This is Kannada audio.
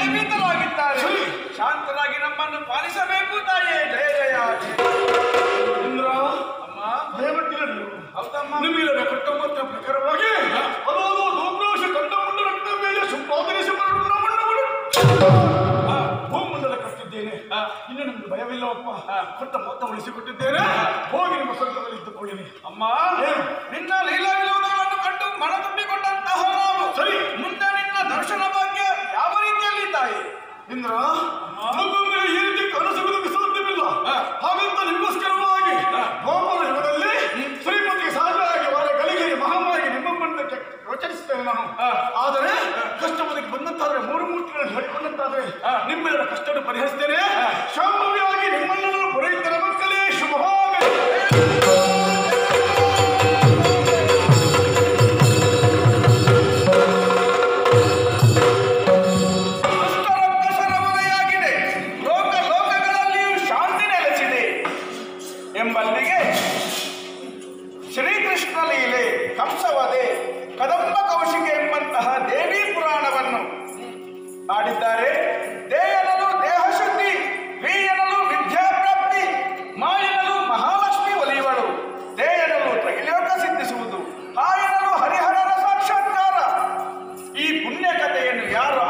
ಭಯಭೀತರಾಗಿದ್ದಾರೆ ಶಾಂತರಾಗಿ ನಮ್ಮನ್ನು ಪಾಲಿಸಬೇಕು ತಾಯೇ ಜಯ ಜಯ ಇಂದ್ರ ಅಮ್ಮ ಭಯಪಟ್ಟಿಲ್ಲ ನೀವು ಹೌದಮ್ಮ ನಿಮಗೆ ಕಟ್ಟಮತ್ತ ಪ್ರಕಾರವಾಗಿ ಅದಾದ ದೋಗ್ರಾಶ ಕಂಡಮುಂಡ ರಕ್ತವೇಯ ಸುಪ್ರಾದರಿಸಿ ಭೂಮಂಡಲ ಕಟ್ಟಿದ್ದೇನೆ ಇನ್ನು ನಿಮ್ಗೆ ಭಯವಿಲ್ಲವಪ್ಪ ಕೊಟ್ಟ ಮೊತ್ತ ಉಳಿಸಿಕೊಟ್ಟಿದ್ದೇನೆ ಹೋಗಿ ನಿಮ್ಮ ಸ್ವರ್ಗದಲ್ಲಿ ಇದ್ದುಕೊಳ್ಳಿರಿ ಅಮ್ಮ ನಿನ್ನ ಲೀಲಾ ವಿನೋದಗಳನ್ನು ಕಂಡು ಮನ ತುಂಬಿಕೊಂಡಂತಹ ನಾವು ಸರಿ. ಮುಂದೆ ನಿನ್ನ ದರ್ಶನ ಭಾಗ್ಯ ಯಾವ ರೀತಿಯಲ್ಲಿ ತಾಯಿ ಇಂದ್ರ ಮತ್ತೊಮ್ಮೆ ಈ ರೀತಿ ಕನಸುವುದಕ್ಕೆ ಸಾಧ್ಯವಿಲ್ಲ ಹಾಗಂತ ನಿಮಗೋಸ್ಕರವಾಗಿ ಗೋಪಾಲ ಯುಗದಲ್ಲಿ ಶ್ರೀಮತಿಗೆ ಸಹಜವಾಗಿ ಅವರ ಗಳಿಗೆ ಮಹಾಮಾರಿಗೆ ನಿಮ್ಮಮ್ಮನಕ್ಕೆ ಯೋಚನಿಸುತ್ತೇನೆ ನಾನು ಆದರೆ ಕಷ್ಟ ಬದುಕಿ ಬಂದಂತಾದ್ರೆ ಮೂರು ಮೂರ್ತಿಗಳನ್ನು ಹೇಳಿಕೊಂಡಂತಾದ್ರೆ ನಿಮ್ಮೆಲ್ಲರ ಕಷ್ಟವನ್ನು ಪರಿಹರಿಸ್ತೇನೆ ಶಾಂಭವಿಯಾಗಿ ನಿಮ್ಮೆಲ್ಲರನ್ನು ಪುರೈತರ ಮಕ್ಕಳೇ ಶುಭವಾಗಲಿ ದುಷ್ಟರಕ್ಕಸರ ಮನೆಯಾಗಿದೆ ಲೋಕ ಲೋಕಗಳಲ್ಲಿಯೂ ಶಾಂತಿ ನೆಲೆಸಿದೆ ಎಂಬಲ್ಲಿಗೆ ಶ್ರೀಕೃಷ್ಣ ಲೀಲೆ ಕಂಸವದೆ ಕದಂಬ ಕೌಶಿಕೆ ಎಂಬಂತಹ ದೇವಿ ಪುರಾಣವನ್ನು ಆಡಿದ್ದಾರೆ ದೇಯನಲು ದೇಹಶುದ್ಧಿ ವೀಯನಲು ವಿದ್ಯಾಪ್ರಾಪ್ತಿ ಮಾಯನಲು ಮಹಾಲಕ್ಷ್ಮಿ ಒಲಿಯುವಳು ದೇಯನಲು ತ್ರೈಲೋಕ ಸಿದ್ಧಿಸುವುದು ಹಾಯನಲು ಹರಿಹರರ ಸಾಕ್ಷಾತ್ಕಾರ ಈ ಪುಣ್ಯ ಕಥೆಯನ್ನು ಯಾರು